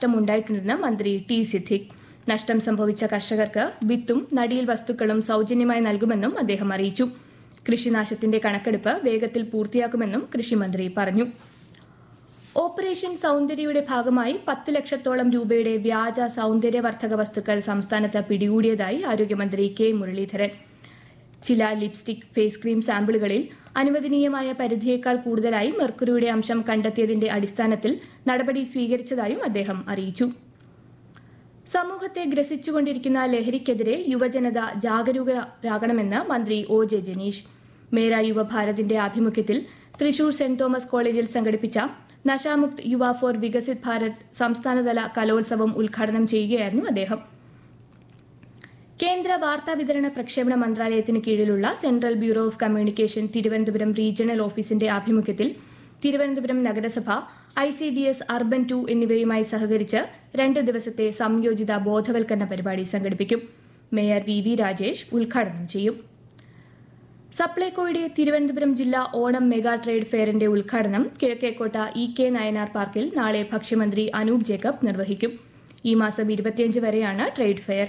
നഷ്ടമുണ്ടായിട്ടുണ്ടെന്ന് മന്ത്രി ടി സിദ്ദിഖ് നഷ്ടം സംഭവിച്ച കർഷകർക്ക് വിത്തും നടിയിൽ വസ്തുക്കളും സൌജന്യമായി നൽകുമെന്നും അദ്ദേഹം അറിയിച്ചു കൃഷിനാശത്തിന്റെ കണക്കെടുപ്പ് വേഗത്തിൽ പൂർത്തിയാക്കുമെന്നും കൃഷിമന്ത്രി പറഞ്ഞു ഓപ്പറേഷൻ സൗന്ദര്യയുടെ ഭാഗമായി പത്ത് ലക്ഷത്തോളം രൂപയുടെ വ്യാജ സൗന്ദര്യവർദ്ധക വസ്തുക്കൾ സംസ്ഥാനത്ത് പിടികൂടിയതായി ആരോഗ്യമന്ത്രി കെ മുരളീധരൻ ചില ലിപ്സ്റ്റിക് ഫേസ് ക്രീം സാമ്പിളുകളിൽ അനുവദനീയമായ പരിധിയേക്കാൾ കൂടുതലായി മെർക്കുറിയുടെ അംശം കണ്ടെത്തിയതിന്റെ അടിസ്ഥാനത്തിൽ നടപടി സ്വീകരിച്ചതായും അദ്ദേഹം അറിയിച്ചു സമൂഹത്തെ ഗ്രസിച്ചുകൊണ്ടിരിക്കുന്ന ലഹരിക്കെതിരെ യുവജനത ജാഗരൂകരാകണമെന്ന് മന്ത്രി ഒ ജെ ജനീഷ് മേര യുവഭാരതിന്റെ ആഭിമുഖ്യത്തിൽ തൃശൂർ സെന്റ് തോമസ് കോളേജിൽ സംഘടിപ്പിച്ച നശാമുക്ത് യുവ ഫോർ വികസിത് ഭാരത് സംസ്ഥാനതല കലോത്സവം ഉദ്ഘാടനം ചെയ്യുകയായിരുന്നു അദ്ദേഹം കേന്ദ്ര വാർത്താ വിതരണ പ്രക്ഷേപണ മന്ത്രാലയത്തിന് കീഴിലുള്ള central bureau of communication Thiruvananthapuram regional ഓഫീസിന്റെ ആഭിമുഖ്യത്തിൽ തിരുവനന്തപുരം നഗരസഭ I C D S urban two എന്നിവയുമായി സഹകരിച്ച് രണ്ട് ദിവസത്തെ സംയോജിത ബോധവൽക്കരണ പരിപാടി സംഘടിപ്പിക്കും മേയർ വി വി രാജേഷ് ഉദ്ഘാടനം ചെയ്യും സപ്ലൈകോയുടെ തിരുവനന്തപുരം ജില്ലാ ഓണം മെഗാ ട്രേഡ് ഫെയറിന്റെ ഉദ്ഘാടനം കിഴക്കേക്കോട്ട ഇ കെ നയനാർ പാർക്കിൽ നാളെ ഭക്ഷ്യമന്ത്രി അനൂപ് ജേക്കബ് നിർവഹിക്കും ഈ മാസം ഇരുപത്തിയഞ്ച് വരെയാണ് trade fair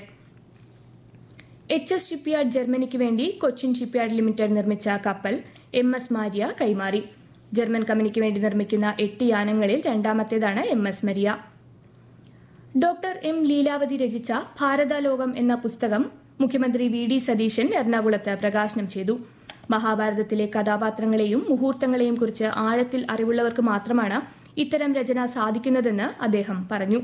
H S shipyard ജർമ്മനിക്ക് വേണ്ടി കൊച്ചിൻ ഷിപ്പ്യാർഡ് ലിമിറ്റഡ് നിർമ്മിച്ച കപ്പൽ എം എസ് മാരിയ കൈമാറി ജർമ്മൻ കമ്പനിക്ക് വേണ്ടി നിർമ്മിക്കുന്ന എട്ട് യാനങ്ങളിൽ രണ്ടാമത്തേതാണ് M S Maria doctor M Leelavathi രചിച്ച ഭാരതലോകം എന്ന പുസ്തകം മുഖ്യമന്ത്രി വി ഡി സതീശൻ എറണാകുളത്ത് പ്രകാശനം ചെയ്തു മഹാഭാരതത്തിലെ കഥാപാത്രങ്ങളെയും മുഹൂർത്തങ്ങളെയും കുറിച്ച് ആഴത്തിൽ അറിവുള്ളവർക്ക് മാത്രമാണ് ഇത്തരം രചന സാധിക്കുന്നതെന്ന് അദ്ദേഹം പറഞ്ഞു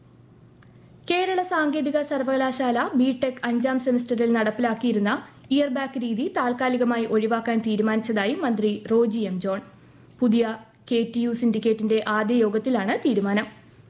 കേരള സാങ്കേതിക സർവകലാശാല ബിടെക് അഞ്ചാം സെമസ്റ്ററിൽ നടപ്പിലാക്കിയിരുന്ന ഇയർ ബാക്ക് രീതി താൽക്കാലികമായി ഒഴിവാക്കാൻ തീരുമാനിച്ചതായി മന്ത്രി റോജി എം ജോൺ പുതിയ കെ ടി യു സിൻഡിക്കേറ്റിന്റെ ആദ്യ യോഗത്തിലാണ് തീരുമാനം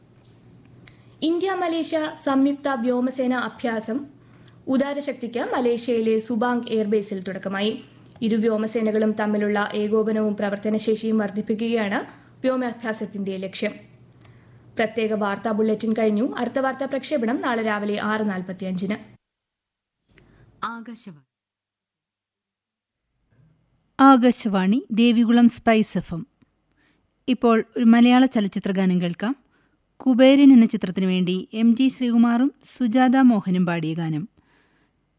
ഇന്ത്യ മലേഷ്യ സംയുക്ത വ്യോമസേന അഭ്യാസം ഉദാരശക്തിക്ക് മലേഷ്യയിലെ സുബാങ് എയർബേസിൽ തുടക്കമായി ഇരു വ്യോമസേനകളും തമ്മിലുള്ള ഏകോപനവും പ്രവർത്തനശേഷിയും വർദ്ധിപ്പിക്കുകയാണ് വ്യോമാഭ്യാസത്തിന്റെ ലക്ഷ്യം പ്രത്യേക വാർത്താ ബുള്ളറ്റിൻ കഴിഞ്ഞു അടുത്ത വാർത്താ പ്രക്ഷേപണം നാളെ രാവിലെ ആറ് നാൽപ്പത്തിയഞ്ചിന് Akashvani Akashvani Devikulam spice F M ഇപ്പോൾ ഒരു മലയാള ചലച്ചിത്ര ഗാനം കേൾക്കാം കുബേരൻ എന്ന ചിത്രത്തിനു വേണ്ടി എം ജി ശ്രീകുമാറും സുജാത മോഹനും പാടിയ ഗാനം